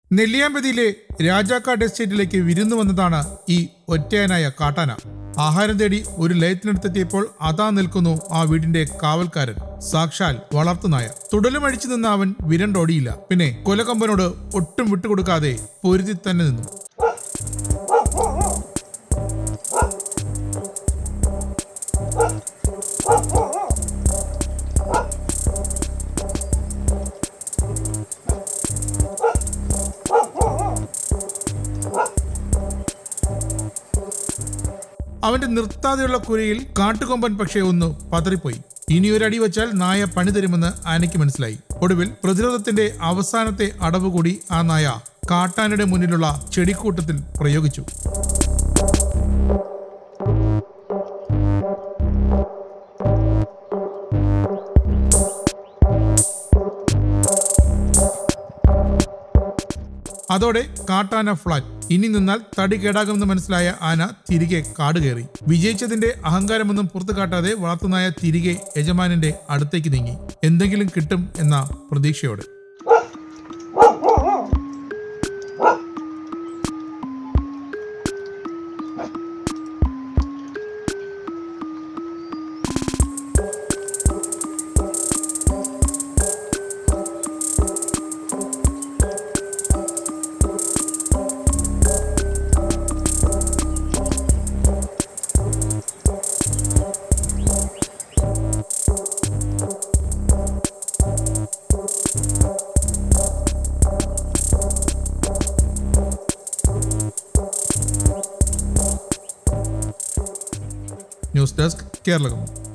നെല്ലിയാമ്പതിയിലെ രാജാക്കാട് എസ്റ്റേറ്റിലേക്ക് വിരുന്നു വന്നതാണ് ഈ ഒറ്റയനായ കാട്ടാന ആഹാരം തേടി ഒരു ലയത്തിനടുത്തെത്തിയപ്പോൾ അതാ നിൽക്കുന്നു ആ വീടിന്റെ കാവൽക്കാരൻ സാക്ഷാൽ വളർത്തുനായ തുടലുമഴിച്ചു നിന്ന അവൻ വിരണ്ടോടിയില്ല പിന്നെ കൊലകൊമ്പനോട് ഒട്ടും വിട്ടുകൊടുക്കാതെ പൊരുതി തന്നെ നിന്നു അവന്റെ നിർത്താതെയുള്ള കുരയിൽ കാട്ടുകൊമ്പൻ പക്ഷേ ഒന്ന് പതറിപ്പോയി ഇനിയൊരടി വച്ചാൽ നായ പണി തരുമെന്ന് ആനയ്ക്ക് മനസ്സിലായി ഒടുവിൽ പ്രതിരോധത്തിന്റെ അവസാനത്തെ അടവ് കൂടി ആ നായ കാട്ടാനയുടെ മുന്നിലുള്ള ചെടിക്കൂട്ടത്തിൽ പ്രയോഗിച്ചു അതോടെ കാട്ടാന ഫ്ലാറ്റ് ഇനി നിന്നാൽ തടി കേടാകുമെന്ന് മനസ്സിലായ ആന തിരികെ കാട് കയറി വിജയിച്ചതിന്റെ അഹങ്കാരമൊന്നും പുറത്തു കാട്ടാതെ വളർത്തുനായ തിരികെ യജമാനന്റെ അടുത്തേക്ക് നീങ്ങി എന്തെങ്കിലും കിട്ടും എന്ന പ്രതീക്ഷയോടെ ന്യൂസ് ഡെസ്ക് കേരളകം